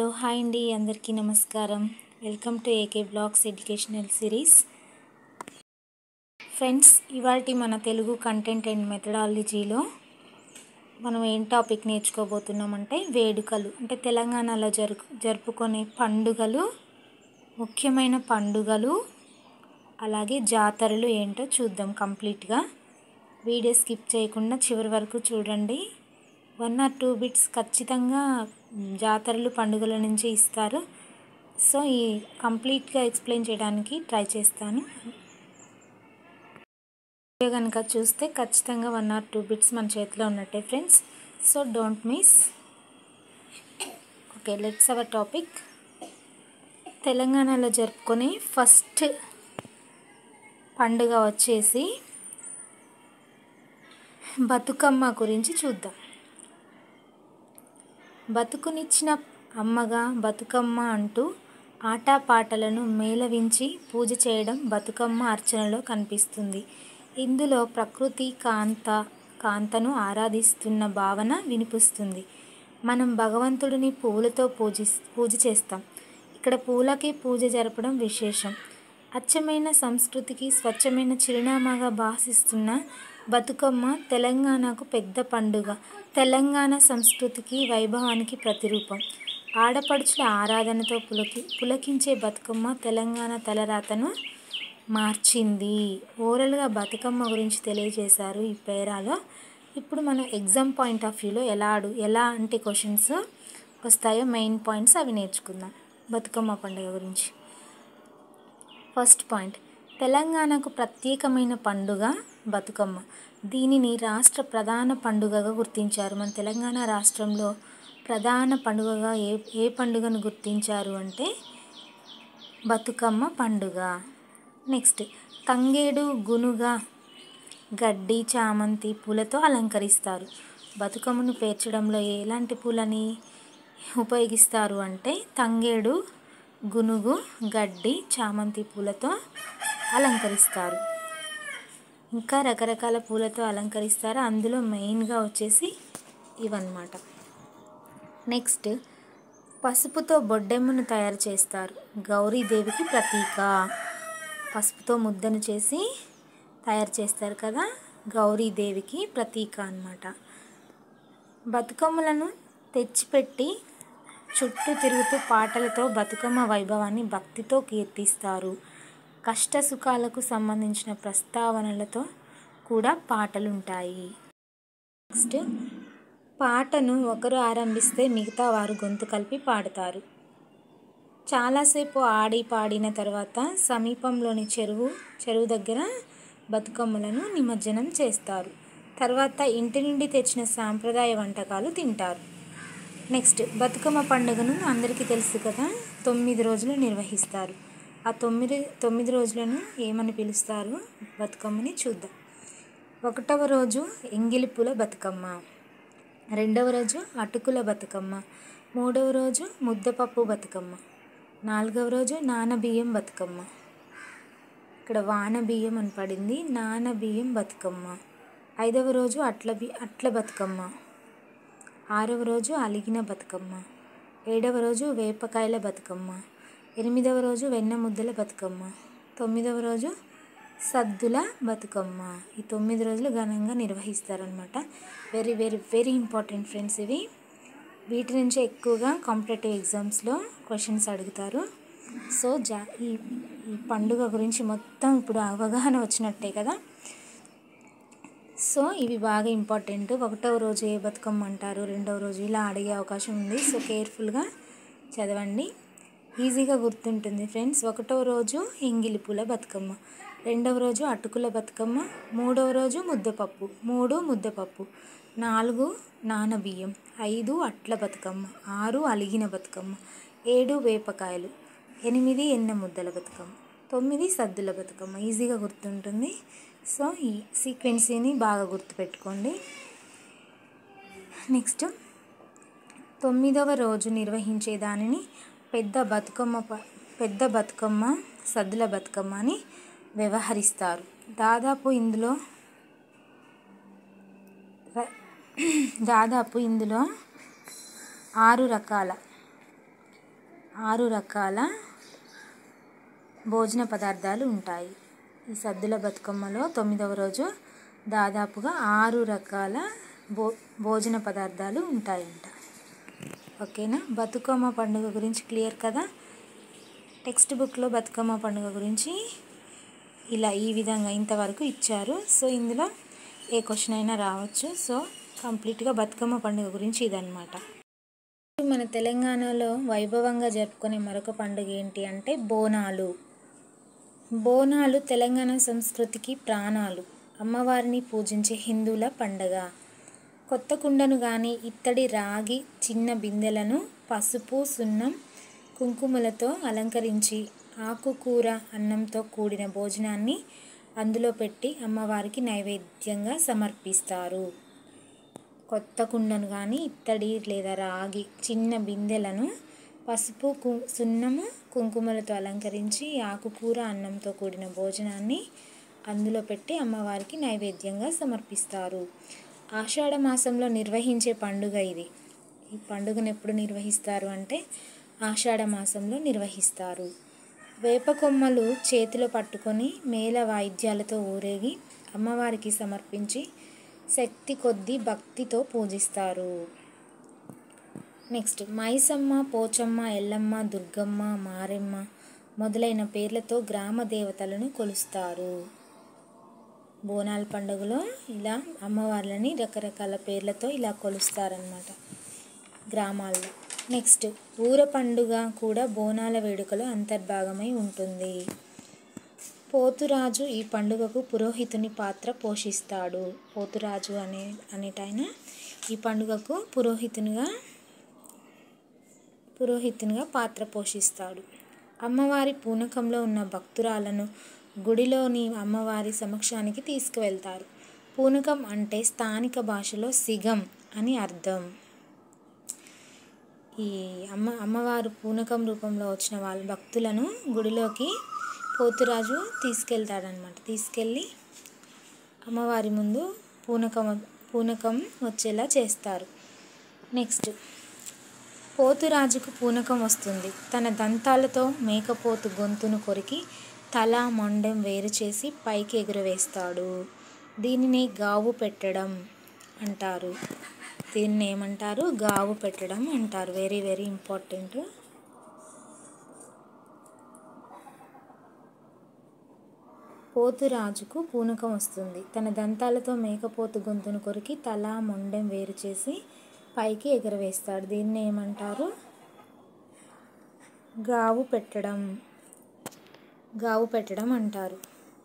hi అండి అందరికీ నమస్కారం welcome to AK blogs educational series friends ఇవాళ మన తెలుగు కంటెంట్ అండ్ మెథడాలజీలో మనం ఏం టాపిక్ నేర్చుకోబోతున్నామంటే వేడుకలు అంటే తెలంగాణలో జరు జరుపుకునే పండుగలు ముఖ్యమైన పండుగలు అలాగే జాతరలు ఏంటో చూద్దాం కంప్లీట్గా వీడియో స్కిప్ చేయకుండా చివరి వరకు చూడండి వన్ ఆర్ టూ బిట్స్ ఖచ్చితంగా జాతరలు పండుగల నుంచి ఇస్తారు సో ఈ కంప్లీట్గా ఎక్స్ప్లెయిన్ చేయడానికి ట్రై చేస్తాను వీడియో కనుక చూస్తే ఖచ్చితంగా వన్ ఆర్ టూ బిట్స్ మన చేతిలో ఉన్నట్టే friends so don't miss okay let's our topic తెలంగాణలో జరుపుకునే ఫస్ట్ పండుగ వచ్చేసి బతుకమ్మ గురించి చూద్దాం బతుకునిచ్చిన అమ్మగా బతుకమ్మ అంటూ ఆటపాటలను మేళవించి పూజ చేయడం బతుకమ్మ అర్చనలో కనిపిస్తుంది ఇందులో ప్రకృతి కాంత కాంతను ఆరాధిస్తున్న భావన వినిపిస్తుంది మనం భగవంతుడిని పూలతో పూజి పూజ చేస్తాం ఇక్కడ పూలకి పూజ జరపడం విశేషం అచ్చమైన సంస్కృతికి స్వచ్ఛమైన చిరునామాగా భాషిస్తున్న బతుకమ్మ తెలంగాణకు పెద్ద పండుగ తెలంగాణ సంస్కృతికి వైభవానికి ప్రతిరూపం ఆడపడుచుల ఆరాధనతో పులకి పులకించే బతుకమ్మ తెలంగాణ తలరాతను మార్చింది ఓరల్గా బతుకమ్మ గురించి తెలియజేశారు ఈ పేరాలో ఇప్పుడు మనం ఎగ్జామ్ పాయింట్ ఆఫ్ వ్యూలో ఎలా అడు ఎలా అంటే క్వశ్చన్స్ వస్తాయో మెయిన్ పాయింట్స్ అవి నేర్చుకుందాం బతుకమ్మ పండుగ గురించి ఫస్ట్ పాయింట్ తెలంగాణకు ప్రత్యేకమైన పండుగ బతుకమ్మ దీనిని రాష్ట్ర ప్రధాన పండుగగా గుర్తించారు మన తెలంగాణ రాష్ట్రంలో ప్రధాన పండుగగా ఏ ఏ పండుగను గుర్తించారు అంటే బతుకమ్మ పండుగ నెక్స్ట్ తంగేడు గునుగ గడ్డి చామంతి పూలతో అలంకరిస్తారు బతుకమ్మను పేర్చడంలో ఎలాంటి పూలని ఉపయోగిస్తారు అంటే తంగేడు గునుగు గడ్డి చామంతి పూలతో అలంకరిస్తారు ఇంకా రకరకాల పూలతో అలంకరిస్తారు అందులో మెయిన్గా వచ్చేసి ఇవన్నమాట నెక్స్ట్ పసుపుతో బొడ్డెమ్మను తయారు చేస్తారు గౌరీదేవికి ప్రతీక పసుపుతో ముద్దను చేసి తయారు చేస్తారు కదా గౌరీదేవికి ప్రతీక అన్నమాట బతుకమ్మలను తెచ్చిపెట్టి చుట్టూ తిరుగుతూ పాటలతో బతుకమ్మ వైభవాన్ని భక్తితో కీర్తిస్తారు కష్ట సుఖాలకు సంబంధించిన ప్రస్తావనలతో కూడా పాటలు ఉంటాయి నెక్స్ట్ పాటను ఒకరు ఆరంభిస్తే మిగతా వారు గొంతు కలిపి పాడతారు చాలాసేపు ఆడి పాడిన తర్వాత సమీపంలోని చెరువు చెరువు దగ్గర బతుకమ్మలను నిమజ్జనం చేస్తారు తర్వాత ఇంటి నుండి తెచ్చిన సాంప్రదాయ వంటకాలు తింటారు నెక్స్ట్ బతుకమ్మ పండుగను అందరికీ తెలుసు కదా తొమ్మిది రోజులు నిర్వహిస్తారు ఆ తొమ్మిది తొమ్మిది రోజులను ఏమని పిలుస్తారు బతుకమ్మని చూద్దాం ఒకటవ రోజు ఎంగిలిపుల బతుకమ్మ రెండవ రోజు అటుకుల బతుకమ్మ మూడవ రోజు ముద్దపప్పు బతుకమ్మ నాలుగవ రోజు నానబియ్యం బతుకమ్మ ఇక్కడ వాన బియ్యం అని పడింది నాన బియ్యం బతుకమ్మ ఐదవ రోజు అట్ల బి అట్ల బతుకమ్మ ఆరవ రోజు అలిగిన బతుకమ్మ ఏడవ రోజు వేపకాయల బతుకమ్మ ఎనిమిదవ రోజు వెన్న ముద్దల బతుకమ్మ తొమ్మిదవ రోజు సద్దుల బతుకమ్మ ఈ తొమ్మిది రోజులు ఘనంగా నిర్వహిస్తారనమాట very very very important friends ఇవి వీటి నుంచి ఎక్కువగా కాంపిటేటివ్ ఎగ్జామ్స్లో క్వశ్చన్స్ అడుగుతారు సో జా ఈ ఈ పండుగ గురించి మొత్తం ఇప్పుడు అవగాహన వచ్చినట్టే కదా సో ఇవి బాగా ఇంపార్టెంట్ ఒకటవ రోజు ఏ బతుకమ్మ అంటారు రెండవ రోజు ఇలా అడిగే అవకాశం ఉంది సో కేర్ఫుల్గా చదవండి ఈజీగా గుర్తుంటుంది ఫ్రెండ్స్ ఒకటవ రోజు ఎంగిలి పూల బతుకమ్మ రెండవ రోజు అటుకుల బతుకమ్మ మూడవ రోజు ముద్దపప్పు మూడు ముద్దపప్పు నాలుగు నానబియ్యం ఐదు అట్ల బతుకమ్మ ఆరు అలిగిన బతుకమ్మ ఏడు వేపకాయలు ఎనిమిది ఎన్న ముద్దల బతుకమ్మ తొమ్మిది సద్దుల బతుకమ్మ ఈజీగా గుర్తుంటుంది సో ఈ సీక్వెన్సీని బాగా గుర్తుపెట్టుకోండి నెక్స్ట్ తొమ్మిదవ రోజు నిర్వహించే దానిని పెద్ద బతుకమ్మ పెద్ద బతుకమ్మ సద్దుల బతుకమ్మ అని వ్యవహరిస్తారు దాదాపు ఇందులో దాదాపు ఇందులో ఆరు రకాల ఆరు రకాల భోజన పదార్థాలు ఉంటాయి ఈ సద్దుల బతుకమ్మలో తొమ్మిదవ రోజు దాదాపుగా ఆరు రకాల భో భోజన పదార్థాలు ఉంటాయంట ఓకేనా బతుకమ్మ పండుగ గురించి క్లియర్ కదా టెక్స్ట్ బుక్లో బతుకమ్మ పండుగ గురించి ఇలా ఈ విధంగా ఇంతవరకు ఇచ్చారు సో ఇందులో ఏ క్వశ్చన్ అయినా రావచ్చు సో కంప్లీట్గా బతుకమ్మ పండుగ గురించి ఇదన్నమాట మన తెలంగాణలో వైభవంగా జరుపుకునే మరొక పండుగ ఏంటి అంటే బోనాలు బోనాలు తెలంగాణ సంస్కృతికి ప్రాణాలు అమ్మవారిని పూజించే హిందువుల పండగ కొత్త కుండను కానీ ఇత్తడి రాగి చిన్న బిందెలను పసుపు సున్నం కుంకుమలతో అలంకరించి ఆకుకూర అన్నంతో కూడిన భోజనాన్ని అందులో పెట్టి అమ్మవారికి నైవేద్యంగా సమర్పిస్తారు కొత్త కుండను కానీ ఇత్తడి లేదా రాగి చిన్న బిందెలను పసుపు కు సున్నము కుంకుమలతో అలంకరించి ఆకుకూర అన్నంతో కూడిన భోజనాన్ని అందులో పెట్టి అమ్మవారికి నైవేద్యంగా సమర్పిస్తారు ఆషాఢ మాసంలో నిర్వహించే పండుగ ఇది ఈ పండుగను ఎప్పుడు నిర్వహిస్తారు అంటే ఆషాఢ మాసంలో నిర్వహిస్తారు వేప కొమ్మలు చేతిలో పట్టుకొని మేళ వాయిద్యాలతో ఊరేగి అమ్మవారికి సమర్పించి శక్తి కొద్దీ భక్తితో పూజిస్తారు నెక్స్ట్ మైసమ్మ పోచమ్మ ఎల్లమ్మ దుర్గమ్మ మారెమ్మ మొదలైన పేర్లతో గ్రామ దేవతలను కొలుస్తారు బోనాల పండుగలో ఇలా అమ్మవార్లని రకరకాల పేర్లతో ఇలా కొలుస్తారనమాట గ్రామాల్లో నెక్స్ట్ ఊర పండుగ కూడా బోనాల వేడుకలో అంతర్భాగమై ఉంటుంది పోతురాజు ఈ పండుగకు పురోహితుని పాత్ర పోషిస్తాడు పోతురాజు అనే అనేటాయన ఈ పండుగకు పురోహితునిగా పురోహితునిగా పాత్ర పోషిస్తాడు అమ్మవారి పూనకంలో ఉన్న భక్తురాలను గుడిలోని అమ్మవారి సమక్షానికి తీసుకువెళ్తారు పూనకం అంటే స్థానిక భాషలో సిగం అని అర్థం ఈ అమ్మ అమ్మవారు పూనకం రూపంలో వచ్చిన వాళ్ళ భక్తులను గుడిలోకి పోతురాజు తీసుకెళ్తాడనమాట తీసుకెళ్ళి అమ్మవారి ముందు పూనకం పూనకం వచ్చేలా చేస్తారు నెక్స్ట్ పోతురాజుకు పూనకం వస్తుంది తన దంతాలతో మేకపోతు గొంతును కొరికి తల మొండెం వేరు చేసి పైకి ఎగురవేస్తాడు దీనిని గావు పెట్టడం అంటారు దీన్ని ఏమంటారు గావు పెట్టడం అంటారు వెరీ వెరీ ఇంపార్టెంట్ పోతురాజుకు పూనకం వస్తుంది తన దంతాలతో మేకపోతు గొంతును కొరికి తల మొండెం వేరు చేసి పైకి ఎగరవేస్తాడు దీన్ని ఏమంటారు గావు పెట్టడం గావు పెట్టడం అంటారు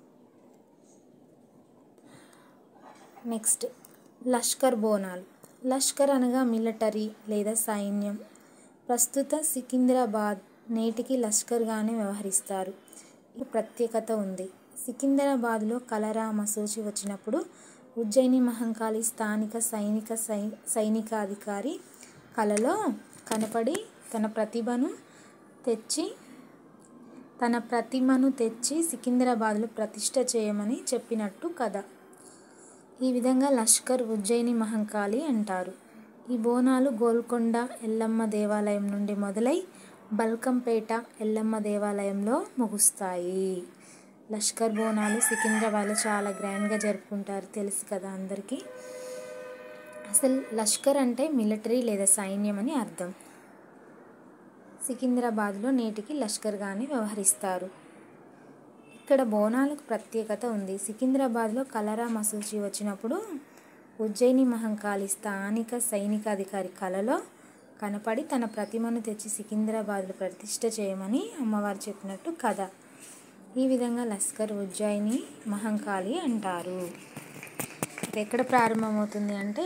నెక్స్ట్ లష్కర్ బోనాలు లష్కర్ అనగా మిలిటరీ లేదా సైన్యం ప్రస్తుత సికింద్రాబాద్ నేటికి లష్కర్గానే వ్యవహరిస్తారు ఈ ప్రత్యేకత ఉంది సికింద్రాబాద్లో కలరా మసూచి వచ్చినప్పుడు ఉజ్జయిని మహంకాళి స్థానిక సైనిక సై సైనికాధికారి కలలో కనపడి తన ప్రతిభను తెచ్చి తన ప్రతిమను తెచ్చి సికింద్రాబాద్లో ప్రతిష్ట చేయమని చెప్పినట్టు కథ ఈ విధంగా లష్కర్ ఉజ్జయిని మహంకాళి అంటారు ఈ బోనాలు గోల్కొండ ఎల్లమ్మ దేవాలయం నుండి మొదలై బల్కంపేట ఎల్లమ్మ దేవాలయంలో ముగుస్తాయి లష్కర్ బోనాలు సికింద్రాబాద్లో చాలా గ్రాండ్గా జరుపుకుంటారు తెలుసు కదా అందరికీ అసలు లష్కర్ అంటే మిలిటరీ లేదా సైన్యం అని అర్థం సికింద్రాబాద్లో నేటికి లష్కర్గానే వ్యవహరిస్తారు ఇక్కడ బోనాలకు ప్రత్యేకత ఉంది సికింద్రాబాద్లో కలరా మసూచి వచ్చినప్పుడు ఉజ్జయిని మహంకాళి స్థానిక సైనికాధికారి కలలో కనపడి తన ప్రతిమను తెచ్చి సికింద్రాబాద్లో ప్రతిష్ట చేయమని అమ్మవారు చెప్పినట్టు కథ ఈ విధంగా లస్కర్ ఉజ్జయిని మహంకాళి అంటారు ఇది ఎక్కడ ప్రారంభమవుతుంది అంటే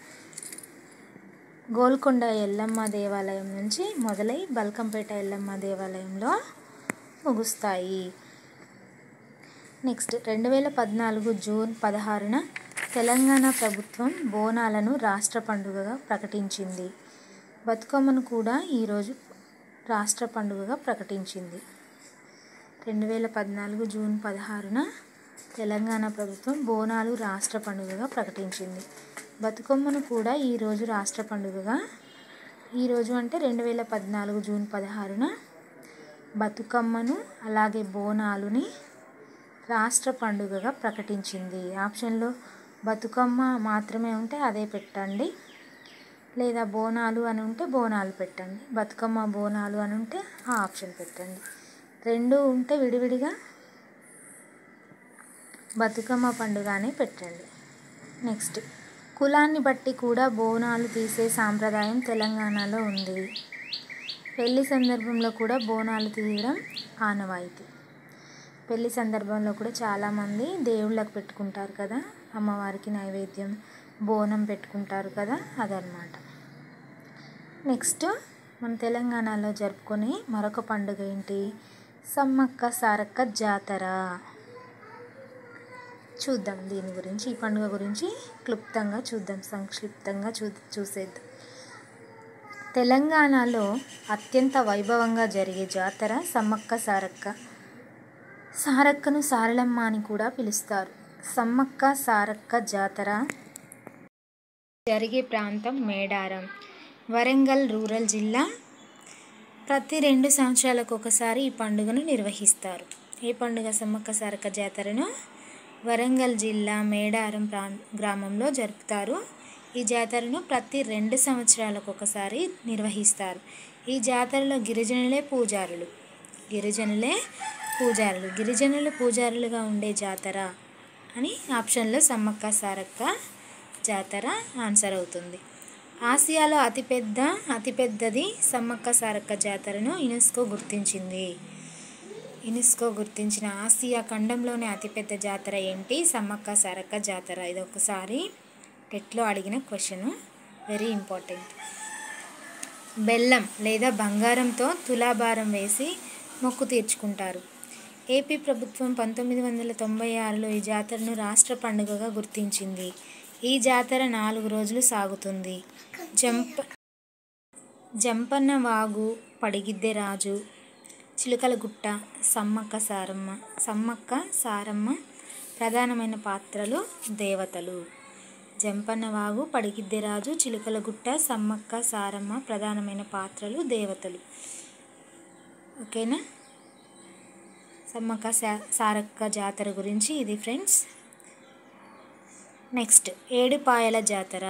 గోల్కొండ ఎల్లమ్మ దేవాలయం నుంచి మొదలై బల్కంపేట ఎల్లమ్మ దేవాలయంలో ముగుస్తాయి నెక్స్ట్ రెండు వేల పద్నాలుగు జూన్ పదహారున తెలంగాణ ప్రభుత్వం బోనాలను రాష్ట్ర పండుగగా ప్రకటించింది బతుకమ్మను కూడా ఈరోజు రాష్ట్ర పండుగగా ప్రకటించింది రెండు వేల పద్నాలుగు జూన్ పదహారున తెలంగాణ ప్రభుత్వం బోనాలు రాష్ట్ర పండుగగా ప్రకటించింది బతుకమ్మను కూడా ఈరోజు రాష్ట్ర పండుగగా ఈరోజు అంటే రెండు వేల పద్నాలుగు జూన్ పదహారున బతుకమ్మను అలాగే బోనాలుని రాష్ట్ర పండుగగా ప్రకటించింది ఆప్షన్లో బతుకమ్మ మాత్రమే ఉంటే అదే పెట్టండి లేదా బోనాలు అని ఉంటే బోనాలు పెట్టండి బతుకమ్మ బోనాలు అని ఉంటే ఆ ఆప్షన్ పెట్టండి రెండు ఉంటే విడివిడిగా బతుకమ్మ పండుగ అని పెట్టండి నెక్స్ట్ కులాన్ని బట్టి కూడా బోనాలు తీసే సాంప్రదాయం తెలంగాణలో ఉంది పెళ్లి సందర్భంలో కూడా బోనాలు తీయడం ఆనవాయితీ పెళ్లి సందర్భంలో కూడా చాలామంది దేవుళ్ళకు పెట్టుకుంటారు కదా అమ్మవారికి నైవేద్యం బోనం పెట్టుకుంటారు కదా అదనమాట నెక్స్ట్ మన తెలంగాణలో జరుపుకునే మరొక పండుగ ఏంటి సమ్మక్క సారక్క జాతర చూద్దాం దీని గురించి ఈ పండుగ గురించి క్లుప్తంగా చూద్దాం సంక్షిప్తంగా చూ చూసేద్దాం తెలంగాణలో అత్యంత వైభవంగా జరిగే జాతర సమ్మక్క సారక్క సారక్కను సారలమ్మ అని కూడా పిలుస్తారు సమ్మక్క సారక్క జాతర జరిగే ప్రాంతం మేడారం వరంగల్ రూరల్ జిల్లా ప్రతి రెండు సంవత్సరాలకు ఒకసారి ఈ పండుగను నిర్వహిస్తారు ఈ పండుగ సమ్మక్క సారక్క జాతరను వరంగల్ జిల్లా మేడారం ప్రా గ్రామంలో జరుపుతారు ఈ జాతరను ప్రతి రెండు సంవత్సరాలకు ఒకసారి నిర్వహిస్తారు ఈ జాతరలో గిరిజనులే పూజారులు గిరిజనులే పూజారులు గిరిజనులు పూజారులుగా ఉండే జాతర అని ఆప్షన్లో సమ్మక్క సారక్క జాతర ఆన్సర్ అవుతుంది ఆసియాలో అతిపెద్ద అతిపెద్దది సమ్మక్క సారక్క జాతరను యునెస్కో గుర్తించింది యునెస్కో గుర్తించిన ఆసియా ఖండంలోనే అతిపెద్ద జాతర ఏంటి సమ్మక్క సారక్క జాతర ఇది ఒకసారి టెట్లో అడిగిన క్వశ్చన్ వెరీ ఇంపార్టెంట్ బెల్లం లేదా బంగారంతో తులాభారం వేసి మొక్కు తీర్చుకుంటారు ఏపీ ప్రభుత్వం పంతొమ్మిది వందల తొంభై ఆరులో ఈ జాతరను రాష్ట్ర పండుగగా గుర్తించింది ఈ జాతర నాలుగు రోజులు సాగుతుంది జంప జంపన్న వాగు పడిగిద్దె రాజు చిలుకలగుట్ట సమ్మక్క సారమ్మ సమ్మక్క సారమ్మ ప్రధానమైన పాత్రలు దేవతలు జంపన్న వాగు పడిగిద్దె రాజు చిలుకలగుట్ట సమ్మక్క సారమ్మ ప్రధానమైన పాత్రలు దేవతలు ఓకేనా సమ్మక్క సా సారక్క జాతర గురించి ఇది ఫ్రెండ్స్ నెక్స్ట్ ఏడుపాయల జాతర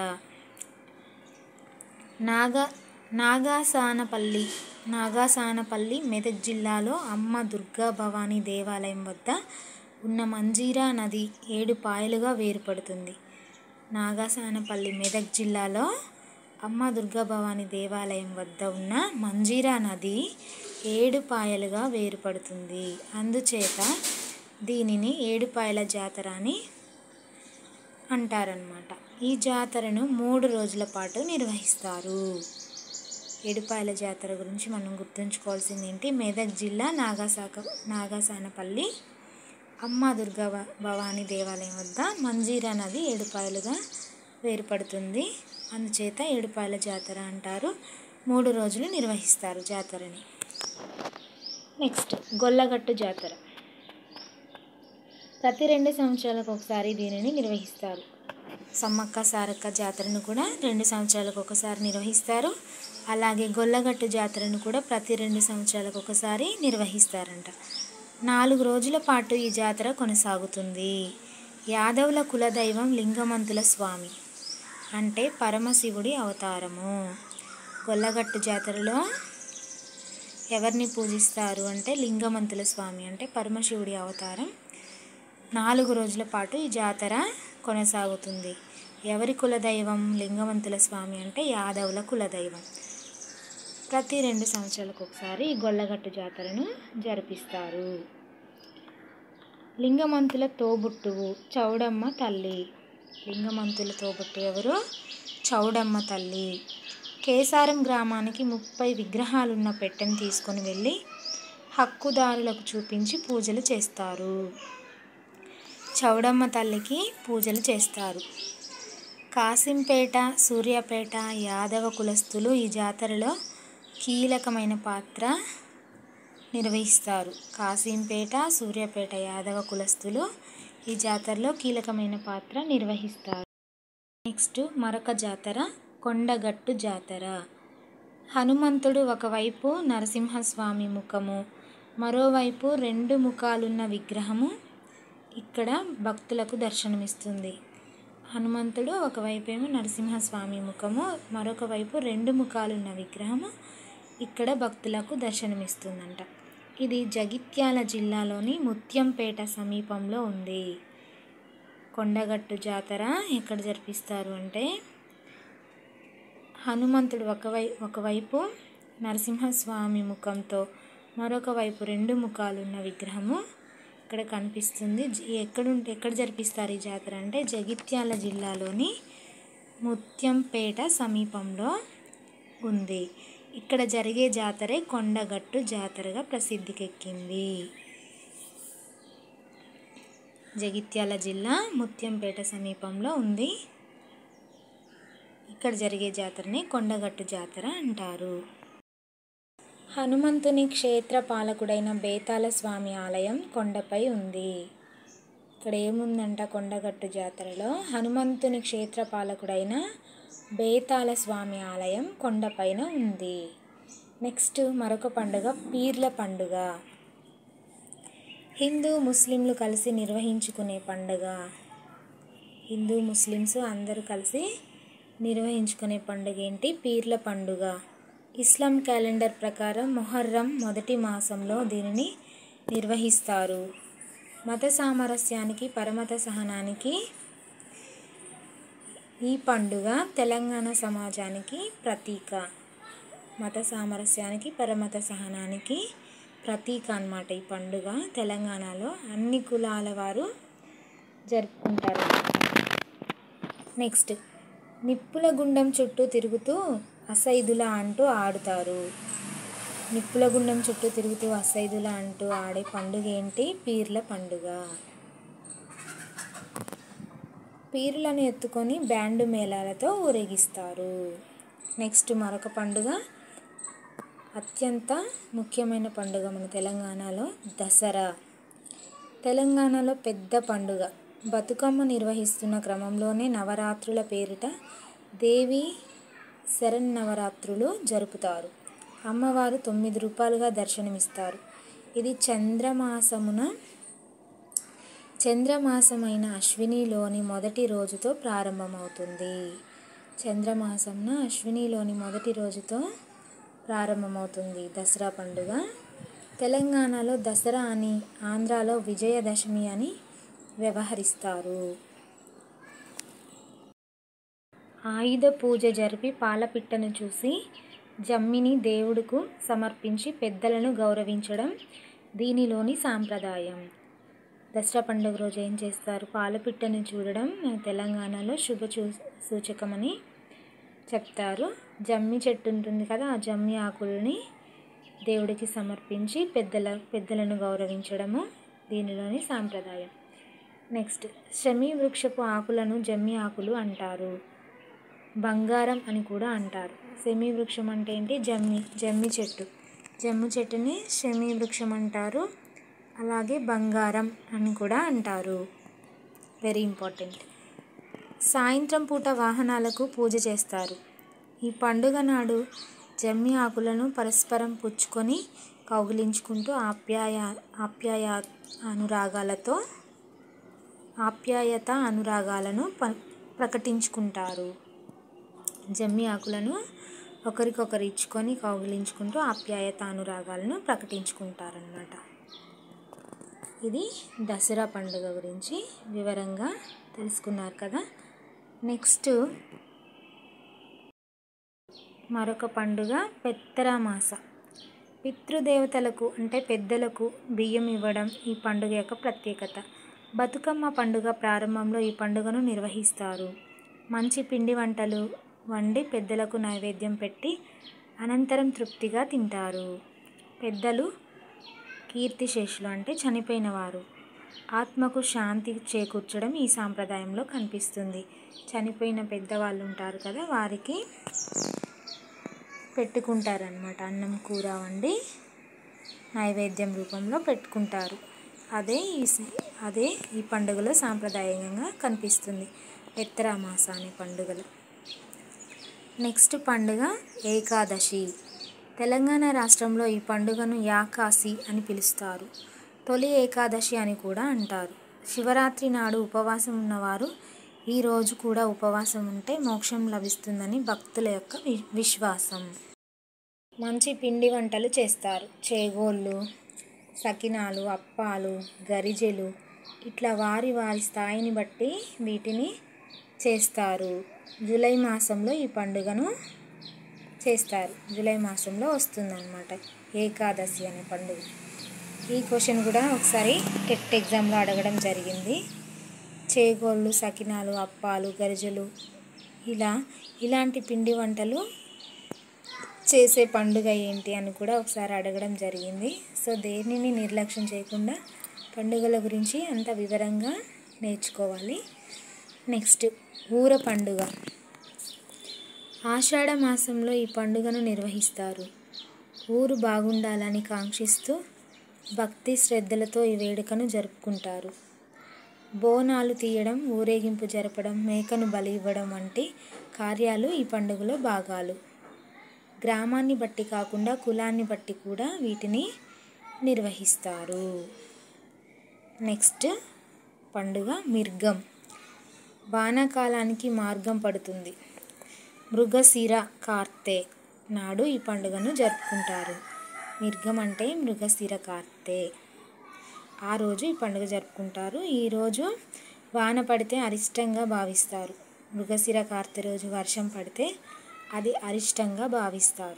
నాగా నాగాసానపల్లి నాగాసానపల్లి మెదక్ జిల్లాలో అమ్మ దుర్గా భవానీ దేవాలయం వద్ద ఉన్న మంజీరా నది ఏడు పాయలుగా వేరుపడుతుంది నాగాసానపల్లి మెదక్ జిల్లాలో అమ్మ దుర్గా భవానీ దేవాలయం వద్ద ఉన్న మంజీరా నది ఏడు పాయలుగా వేరుపడుతుంది అందుచేత దీనిని ఏడుపాయల జాతర అని అంటారనమాట ఈ జాతరను మూడు రోజుల పాటు నిర్వహిస్తారు ఏడుపాయల జాతర గురించి మనం గుర్తుంచుకోవాల్సింది ఏంటి మెదక్ జిల్లా నాగాసాక నాగాసానపల్లి అమ్మ దుర్గా భ- భవానీ దేవాలయం వద్ద మంజీరా నది ఏడుపాయలుగా వేరుపడుతుంది అందుచేత ఏడుపాయల జాతర అంటారు మూడు రోజులు నిర్వహిస్తారు జాతరని నెక్స్ట్ గొల్లగట్టు జాతర ప్రతి రెండు సంవత్సరాలకు ఒకసారి దీనిని నిర్వహిస్తారు సమ్మక్క సారక్క జాతరను కూడా రెండు సంవత్సరాలకు ఒకసారి నిర్వహిస్తారు అలాగే గొల్లగట్టు జాతరను కూడా ప్రతి రెండు సంవత్సరాలకు ఒకసారి నిర్వహిస్తారంట నాలుగు రోజుల పాటు ఈ జాతర కొనసాగుతుంది యాదవుల కులదైవం లింగమంతుల స్వామి అంటే పరమశివుడి అవతారము గొల్లగట్టు జాతరలో ఎవరిని పూజిస్తారు అంటే లింగమంతుల స్వామి అంటే పరమశివుడి అవతారం నాలుగు రోజుల పాటు ఈ జాతర కొనసాగుతుంది ఎవరి కులదైవం లింగమంతుల స్వామి అంటే యాదవుల కులదైవం ప్రతి రెండు సంవత్సరాలకు ఒకసారి ఈ గొల్లగట్టు జాతరను జరిపిస్తారు లింగమంతుల తోబుట్టువు చౌడమ్మ తల్లి లింగమంతుల తోబుట్టు ఎవరు చౌడమ్మ తల్లి కేసారం గ్రామానికి ముప్పై విగ్రహాలున్న పెట్టెను తీసుకొని వెళ్ళి హక్కుదారులకు చూపించి పూజలు చేస్తారు చౌడమ్మ తల్లికి పూజలు చేస్తారు కాసింపేట సూర్యాపేట యాదవ కులస్తులు ఈ జాతరలో కీలకమైన పాత్ర నిర్వహిస్తారు కాసింపేట సూర్యాపేట యాదవ కులస్తులు ఈ జాతరలో కీలకమైన పాత్ర నిర్వహిస్తారు నెక్స్ట్ మరొక జాతర కొండగట్టు జాతర హనుమంతుడు ఒకవైపు నరసింహస్వామి ముఖము మరోవైపు రెండు ముఖాలున్న విగ్రహము ఇక్కడ భక్తులకు దర్శనమిస్తుంది హనుమంతుడు ఒకవైపు ఏమో నరసింహస్వామి ముఖము మరొక వైపు రెండు ముఖాలున్న విగ్రహము ఇక్కడ భక్తులకు దర్శనమిస్తుందంట ఇది జగిత్యాల జిల్లాలోని ముత్యంపేట సమీపంలో ఉంది కొండగట్టు జాతర ఎక్కడ జరిపిస్తారు అంటే హనుమంతుడు ఒకవై ఒకవైపు నరసింహస్వామి ముఖంతో మరొక వైపు రెండు ముఖాలున్న విగ్రహము ఇక్కడ కనిపిస్తుంది జ- ఎక్కడ ఎక్కడ జరిపిస్తారు ఈ జాతర అంటే జగిత్యాల జిల్లాలోని ముత్యంపేట సమీపంలో ఉంది ఇక్కడ జరిగే జాతరే కొండగట్టు జాతరగా ప్రసిద్ధికెక్కింది జగిత్యాల జిల్లా ముత్యంపేట సమీపంలో ఉంది ఇక్కడ జరిగే జాతరని కొండగట్టు జాతర అంటారు హనుమంతుని క్షేత్ర పాలకుడైన బేతాళ స్వామి ఆలయం కొండపై ఉంది ఇక్కడ ఏముందంట కొండగట్టు జాతరలో హనుమంతుని క్షేత్ర పాలకుడైన బేతాళ స్వామి ఆలయం కొండపైన ఉంది నెక్స్ట్ మరొక పండుగ పీర్ల పండుగ హిందూ ముస్లింలు కలిసి నిర్వహించుకునే పండుగ హిందూ ముస్లిమ్స్ అందరూ కలిసి నిర్వహించుకునే పండుగ ఏంటి పీర్ల పండుగ ఇస్లాం క్యాలెండర్ ప్రకారం మొహర్రం మొదటి మాసంలో దీనిని నిర్వహిస్తారు మత సామరస్యానికి పరమత సహనానికి ఈ పండుగ తెలంగాణ సమాజానికి ప్రతీక మత సామరస్యానికి పరమత సహనానికి ప్రతీక అన్నమాట ఈ పండుగ తెలంగాణలో అన్ని కులాల వారు జరుపుకుంటారు నెక్స్ట్ నిప్పుల గుండం చుట్టూ తిరుగుతూ అసైదులా అంటూ ఆడుతారు నిప్పుల గుండం చుట్టూ తిరుగుతూ అసైదులా అంటూ ఆడే పండుగ ఏంటి పీర్ల పండుగ పీర్లను ఎత్తుకొని బ్యాండు మేళాలతో ఊరేగిస్తారు నెక్స్ట్ మరొక పండుగ అత్యంత ముఖ్యమైన పండుగ మన తెలంగాణలో దసరా తెలంగాణలో పెద్ద పండుగ బతుకమ్మ నిర్వహిస్తున్న క్రమంలోనే నవరాత్రుల పేరిట దేవి శరన్నవరాత్రులు జరుపుతారు అమ్మవారు తొమ్మిది రూపాయలుగా దర్శనమిస్తారు ఇది చంద్రమాసమున చంద్రమాసమైన అశ్వినిలోని మొదటి రోజుతో ప్రారంభమవుతుంది చంద్రమాసంన అశ్వినిలోని మొదటి రోజుతో ప్రారంభమవుతుంది దసరా పండుగ తెలంగాణలో దసరా అని ఆంధ్రాలో విజయదశమి అని వ్యవహరిస్తారు ఆయుధ పూజ జరిపి పాలపిట్టను చూసి జమ్మిని దేవుడుకు సమర్పించి పెద్దలను గౌరవించడం దీనిలోని సాంప్రదాయం దసరా పండుగ రోజు ఏం చేస్తారు పాలపిట్టను చూడడం మన తెలంగాణలో శుభ చూ సూచకమని చెప్తారు జమ్మి చెట్టు ఉంటుంది కదా ఆ జమ్మి ఆకుల్ని దేవుడికి సమర్పించి పెద్దల పెద్దలను గౌరవించడము దీనిలోని సాంప్రదాయం నెక్స్ట్ శమీ వృక్షపు ఆకులను జమ్మి ఆకులు అంటారు బంగారం అని కూడా అంటారు సెమీ వృక్షం అంటే ఏంటి జమ్మి జమ్మి చెట్టు జమ్మి చెట్టుని శమీ వృక్షం అంటారు అలాగే బంగారం అని కూడా అంటారు వెరీ ఇంపార్టెంట్ సాయంత్రం పూట వాహనాలకు పూజ చేస్తారు ఈ పండుగ నాడు జమ్మి ఆకులను పరస్పరం పుచ్చుకొని కౌగిలించుకుంటూ ఆప్యాయ ఆప్యాయ అనురాగాలతో ఆప్యాయత అనురాగాలను ప ప్రకటించుకుంటారు జమ్మి ఆకులను ఒకరికొకరు ఇచ్చుకొని కౌగిలించుకుంటూ ఆప్యాయత అనురాగాలను ప్రకటించుకుంటారనమాట ఇది దసరా పండుగ గురించి వివరంగా తెలుసుకున్నారు కదా నెక్స్ట్ మరొక పండుగ పెత్తరామాస పితృదేవతలకు అంటే పెద్దలకు బియ్యం ఇవ్వడం ఈ పండుగ యొక్క ప్రత్యేకత బతుకమ్మ పండుగ ప్రారంభంలో ఈ పండుగను నిర్వహిస్తారు మంచి పిండి వంటలు వండి పెద్దలకు నైవేద్యం పెట్టి అనంతరం తృప్తిగా తింటారు పెద్దలు కీర్తిశేషులు అంటే చనిపోయిన వారు ఆత్మకు శాంతి చేకూర్చడం ఈ సాంప్రదాయంలో కనిపిస్తుంది చనిపోయిన పెద్దవాళ్ళు ఉంటారు కదా వారికి పెట్టుకుంటారనమాట అన్నం కూర వండి నైవేద్యం రూపంలో పెట్టుకుంటారు అదే ఈ స- అదే ఈ పండుగలో సాంప్రదాయంగా కనిపిస్తుంది పెత్తరామాస అనే పండుగలో నెక్స్ట్ పండుగ ఏకాదశి తెలంగాణ రాష్ట్రంలో ఈ పండుగను యాకాసి అని పిలుస్తారు తొలి ఏకాదశి అని కూడా అంటారు శివరాత్రి నాడు ఉపవాసం ఉన్నవారు ఈ రోజు కూడా ఉపవాసం ఉంటే మోక్షం లభిస్తుందని భక్తుల యొక్క వి విశ్వాసం మంచి పిండి వంటలు చేస్తారు చేగోళ్ళు సకినాలు అప్పాలు గరిజెలు ఇట్లా వారి వారి స్థాయిని బట్టి వీటిని చేస్తారు జూలై మాసంలో ఈ పండుగను చేస్తారు జూలై మాసంలో వస్తుందన్నమాట ఏకాదశి అనే పండుగ ఈ క్వశ్చన్ కూడా ఒకసారి టెట్ ఎగ్జామ్లో అడగడం జరిగింది చేగోళ్ళు సకినాలు అప్పాలు గరిజెలు ఇలా ఇలాంటి పిండి వంటలు చేసే పండుగ ఏంటి అని కూడా ఒకసారి అడగడం జరిగింది సో దేనిని నిర్లక్ష్యం చేయకుండా పండుగల గురించి అంత వివరంగా నేర్చుకోవాలి నెక్స్ట్ ఊర పండుగ ఆషాఢ మాసంలో ఈ పండుగను నిర్వహిస్తారు ఊరు బాగుండాలని కాంక్షిస్తూ భక్తి శ్రద్ధలతో ఈ వేడుకను జరుపుకుంటారు బోనాలు తీయడం ఊరేగింపు జరపడం మేకను బలి ఇవ్వడం వంటి కార్యాలు ఈ పండుగలో భాగాలు గ్రామాన్ని బట్టి కాకుండా కులాన్ని బట్టి కూడా వీటిని నిర్వహిస్తారు నెక్స్ట్ పండుగ మిర్గం వానాకాలానికి మార్గం పడుతుంది మృగశిర కార్తె నాడు ఈ పండుగను జరుపుకుంటారు మిర్గం అంటే మృగశిర కార్తె ఆ రోజు ఈ పండుగ జరుపుకుంటారు ఈరోజు వాన పడితే అరిష్టంగా భావిస్తారు మృగశిర కార్తె రోజు వర్షం పడితే అది అరిష్టంగా భావిస్తారు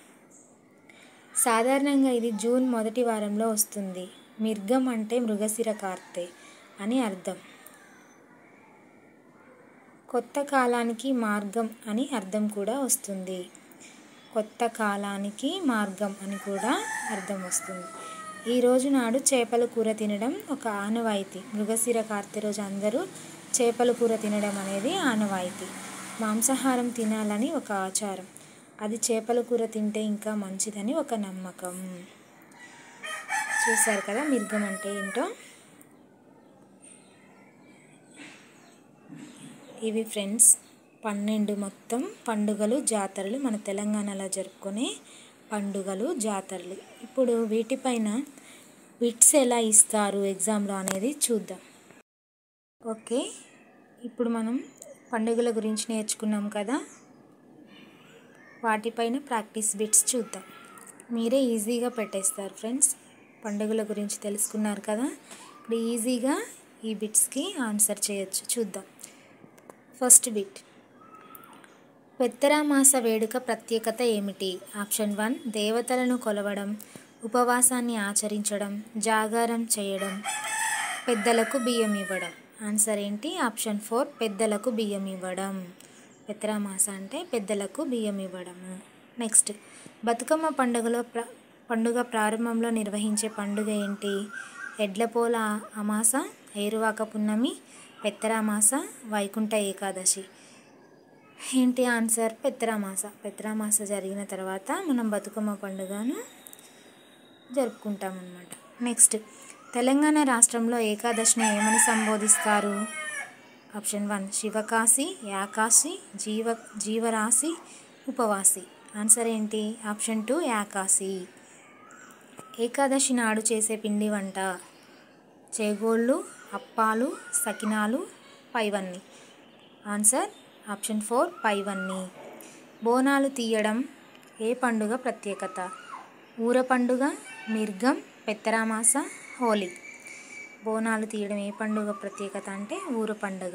సాధారణంగా ఇది జూన్ మొదటి వారంలో వస్తుంది మిర్గం అంటే మృగశిర కార్తె అని అర్థం కొత్త కాలానికి మార్గం అని అర్థం కూడా వస్తుంది కొత్త కాలానికి మార్గం అని కూడా అర్థం వస్తుంది ఈ రోజు నాడు చేపల కూర తినడం ఒక ఆనవాయితీ మృగశిర కార్తె రోజు అందరూ చేపల కూర తినడం అనేది ఆనవాయితీ మాంసాహారం తినాలని ఒక ఆచారం అది చేపల కూర తింటే ఇంకా మంచిదని ఒక నమ్మకం చూసారు కదా మిర్గం అంటే ఏంటో ఇవి ఫ్రెండ్స్ పన్నెండు మొత్తం పండుగలు జాతరలు మన తెలంగాణలో జరుపుకునే పండుగలు జాతరలు ఇప్పుడు వీటిపైన బిట్స్ ఎలా ఇస్తారు ఎగ్జామ్లో అనేది చూద్దాం ఓకే ఇప్పుడు మనం పండుగల గురించి నేర్చుకున్నాం కదా వాటిపైన ప్రాక్టీస్ బిట్స్ చూద్దాం మీరే ఈజీగా పెట్టేస్తారు ఫ్రెండ్స్ పండుగల గురించి తెలుసుకున్నారు కదా ఇప్పుడు ఈజీగా ఈ బిట్స్కి ఆన్సర్ చేయొచ్చు చూద్దాం ఫస్ట్ బిట్ పెత్తరామాస వేడుక ప్రత్యేకత ఏమిటి ఆప్షన్ వన్ దేవతలను కొలవడం ఉపవాసాన్ని ఆచరించడం జాగారం చేయడం పెద్దలకు బియ్యం ఇవ్వడం ఆన్సర్ ఏంటి ఆప్షన్ ఫోర్ పెద్దలకు బియ్యం ఇవ్వడం పెత్తరామాస అంటే పెద్దలకు బియ్యం ఇవ్వడము నెక్స్ట్ బతుకమ్మ పండుగలో ప్ర పండుగ ప్రారంభంలో నిర్వహించే పండుగ ఏంటి ఎడ్లపోల అమాస ఏరువాక పున్నమి పెత్తరామాస వైకుంఠ ఏకాదశి ఏంటి ఆన్సర్ పెత్తరామాస పెత్తరామాస జరిగిన తర్వాత మనం బతుకమ్మ పండుగను జరుపుకుంటామన్నమాట నెక్స్ట్ తెలంగాణ రాష్ట్రంలో ఏకాదశిని ఏమని సంబోధిస్తారు ఆప్షన్ వన్ శివకాశి యాకాశి జీవ జీవరాశి ఉపవాసి ఆన్సర్ ఏంటి ఆప్షన్ టూ యాకాశి ఏకాదశి నాడు చేసే పిండి వంట చేగోళ్ళు అప్పాలు సకినాలు పైవన్ని ఆన్సర్ ఆప్షన్ ఫోర్ పైవన్ని బోనాలు తీయడం ఏ పండుగ ప్రత్యేకత ఊర పండుగ మిర్గం పెత్తరామాస హోలీ బోనాలు తీయడం ఏ పండుగ ప్రత్యేకత అంటే ఊర పండుగ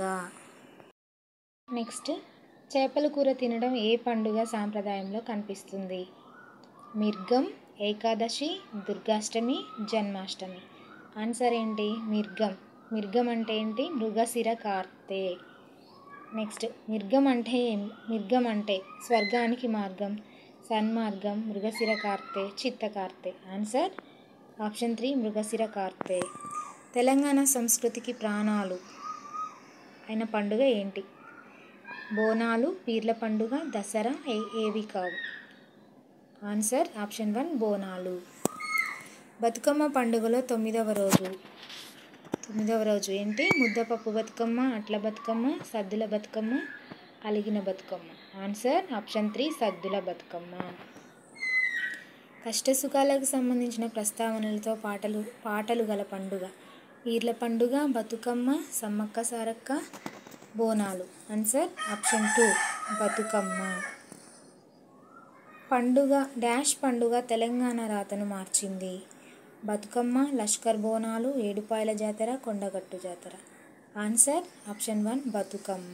నెక్స్ట్ చేపల కూర తినడం ఏ పండుగ సాంప్రదాయంలో కనిపిస్తుంది మిర్గం ఏకాదశి దుర్గాష్టమి జన్మాష్టమి ఆన్సర్ ఏంటి మిర్గం మిర్గం అంటే ఏంటి మృగశిర కార్తె నెక్స్ట్ మిర్గం అంటే ఏం- మిర్గం అంటే స్వర్గానికి మార్గం సన్మార్గం మృగశిర కార్తె చిత్త కార్తె ఆన్సర్ ఆప్షన్ త్రీ మృగశిర కార్తె తెలంగాణ సంస్కృతికి ప్రాణాలు అయిన పండుగ ఏంటి బోనాలు పీర్ల పండుగ దసరా ఏ ఏవి కావు answer option one Bonalu Bathukamma పండుగలో తొమ్మిదవ రోజు తొమ్మిదవ రోజు ఏంటి ముద్దపప్పు బతుకమ్మ అట్ల బతుకమ్మ సద్దుల బతుకమ్మ అలిగిన బతుకమ్మ ఆన్సర్ ఆప్షన్ త్రీ సద్దుల బతుకమ్మ కష్టసుఖాలకు సంబంధించిన ప్రస్తావనలతో పాటలు పాటలు గల పండుగ ఈర్ల పండుగ Bathukamma Sammakka Sarakka Bonalu answer option two Bathukamma పండుగ డాష్ పండుగ తెలంగాణ రాతను మార్చింది బతుకమ్మ లష్కర్ బోనాలు ఏడుపాయల జాతర కొండగట్టు జాతర ఆన్సర్ ఆప్షన్ వన్ బతుకమ్మ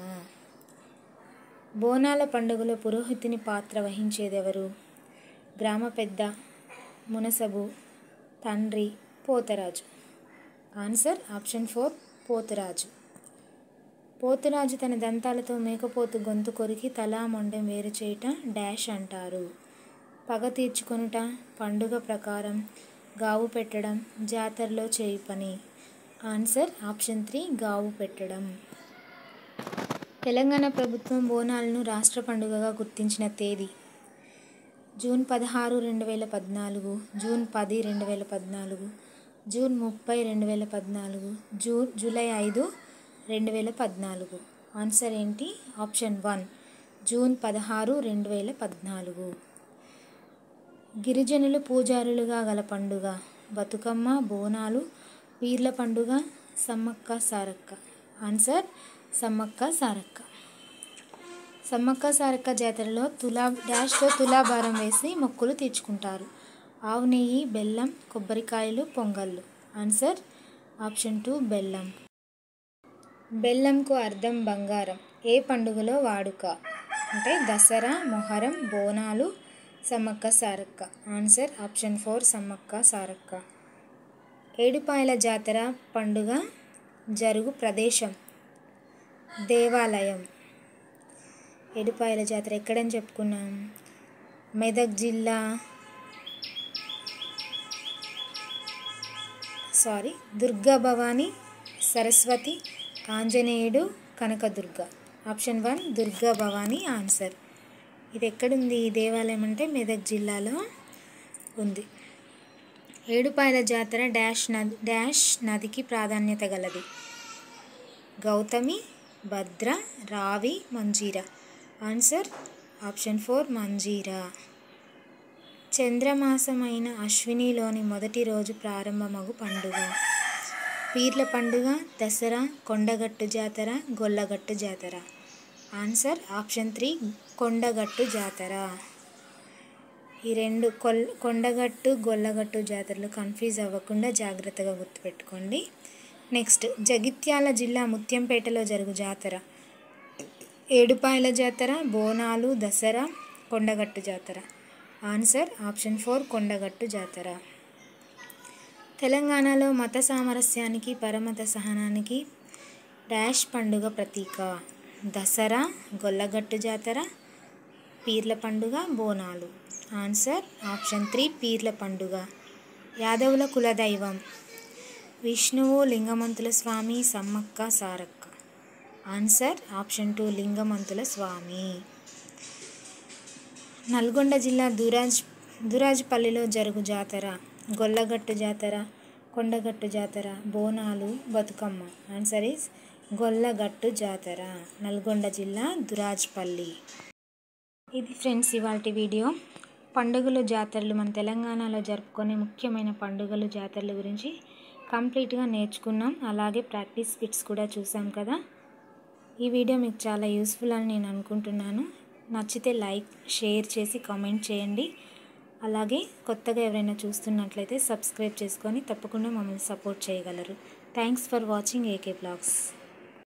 బోనాల పండుగలో పురోహితుని పాత్ర వహించేదెవరు గ్రామ పెద్ద మునసబు తండ్రి Potharaju answer option four Pothuraju Pothuraju తన దంతాలతో మేకపోతు గొంతు కొరికి తలా మొండెం వేరు చేయట డాష్ అంటారు పగ తీర్చుకొనుట పండుగ ప్రకారం గావు పెట్టడం జాతరలో చేయి పని ఆన్సర్ ఆప్షన్ త్రీ గావు పెట్టడం తెలంగాణ ప్రభుత్వం బోనాలను రాష్ట్ర పండుగగా గుర్తించిన తేదీ జూన్ పదహారు రెండు వేల పద్నాలుగు జూన్ పది రెండు వేల పద్నాలుగు జూన్ ముప్పై రెండు వేల పద్నాలుగు జూన్ జూలై ఐదు రెండు వేల పద్నాలుగు ఆన్సర్ ఏంటి ఆప్షన్ వన్ జూన్ పదహారు రెండు వేల పద్నాలుగు గిరిజనులు పూజారులుగా గల పండుగ బతుకమ్మ బోనాలు పీర్ల పండుగ సమ్మక్క సారక్క ఆన్సర్ సమ్మక్క సారక్క సమ్మక్క సారక్క జాతరలో తులా డాష్లో తులాభారం వేసి మొక్కులు తీర్చుకుంటారు ఆవు నెయ్యి బెల్లం కొబ్బరికాయలు పొంగళ్ళు ఆన్సర్ ఆప్షన్ టూ బెల్లం బెల్లంకు అర్థం బంగారం ఏ పండుగలో వాడుక అంటే Dasara Moharram Bonalu Sammakka Sarakka answer option four Sammakka Sarakka Edupayala జాతర పండుగ జరుగు ప్రదేశం దేవాలయం ఏడుపాయల జాతర ఎక్కడని చెప్పుకున్నాం మెదక్ జిల్లా సారీ దుర్గా భవాని సరస్వతి ఆంజనేయుడు Kanakadurga option one Durga Bhavani answer ఇది ఎక్కడుంది ఈ దేవాలయం అంటే మెదక్ జిల్లాలో ఉంది ఏడుపాయల జాతర డాష్ నది డాష్ నదికి ప్రాధాన్యత గలది Gautami Bhadra Ravi Manjira answer option four Manjira చంద్రమాసమైన అశ్వినిలోని మొదటి రోజు ప్రారంభమగు పండుగ పీర్ల పండుగ దసరా కొండగట్టు జాతర గొల్లగట్టు జాతర ఆన్సర్ ఆప్షన్ త్రీ కొండగట్టు జాతర ఈ రెండు కొల్ కొండగట్టు గొల్లగట్టు జాతరలు కన్ఫ్యూజ్ అవ్వకుండా జాగ్రత్తగా గుర్తుపెట్టుకోండి నెక్స్ట్ జగిత్యాల జిల్లా ముత్యంపేటలో జరుగు జాతర ఏడుపాయల జాతర బోనాలు దసరా కొండగట్టు జాతర ఆన్సర్ ఆప్షన్ ఫోర్ కొండగట్టు జాతర తెలంగాణలో మత సామరస్యానికి పరమత సహనానికి డాష్ పండుగ ప్రతీక దసరా గొల్లగట్టు జాతర పీర్ల పండుగ బోనాలు ఆన్సర్ ఆప్షన్ త్రీ పీర్ల పండుగ యాదవుల కులదైవం విష్ణువు Lingamanthula Swamy Sammakka Sarakka answer option two Lingamanthula Swamy Nalgonda జిల్లా దురాజ్ దురాజ్పల్లిలో జరుగు జాతర గొల్లగట్టు జాతర కొండగట్టు జాతర బోనాలు బతుకమ్మ ఆన్సర్ ఈస్ గొల్లగట్టు జాతర నల్గొండ జిల్లా దురాజ్పల్లి ఇది ఫ్రెండ్స్ ఇవాళ వీడియో పండుగలు జాతరలు మన తెలంగాణలో జరుపుకునే ముఖ్యమైన పండుగలు జాతరల గురించి కంప్లీట్గా నేర్చుకున్నాం అలాగే ప్రాక్టీస్ బిట్స్ కూడా చూసాం కదా ఈ వీడియో మీకు చాలా యూస్ఫుల్ అని నేను అనుకుంటున్నాను నచ్చితే లైక్ షేర్ చేసి కామెంట్ చేయండి అలాగే కొత్తగా ఎవరైనా చూస్తున్నట్లయితే సబ్స్క్రైబ్ చేసుకొని తప్పకుండా మమ్మల్ని సపోర్ట్ చేయగలరు thanks for watching AK blogs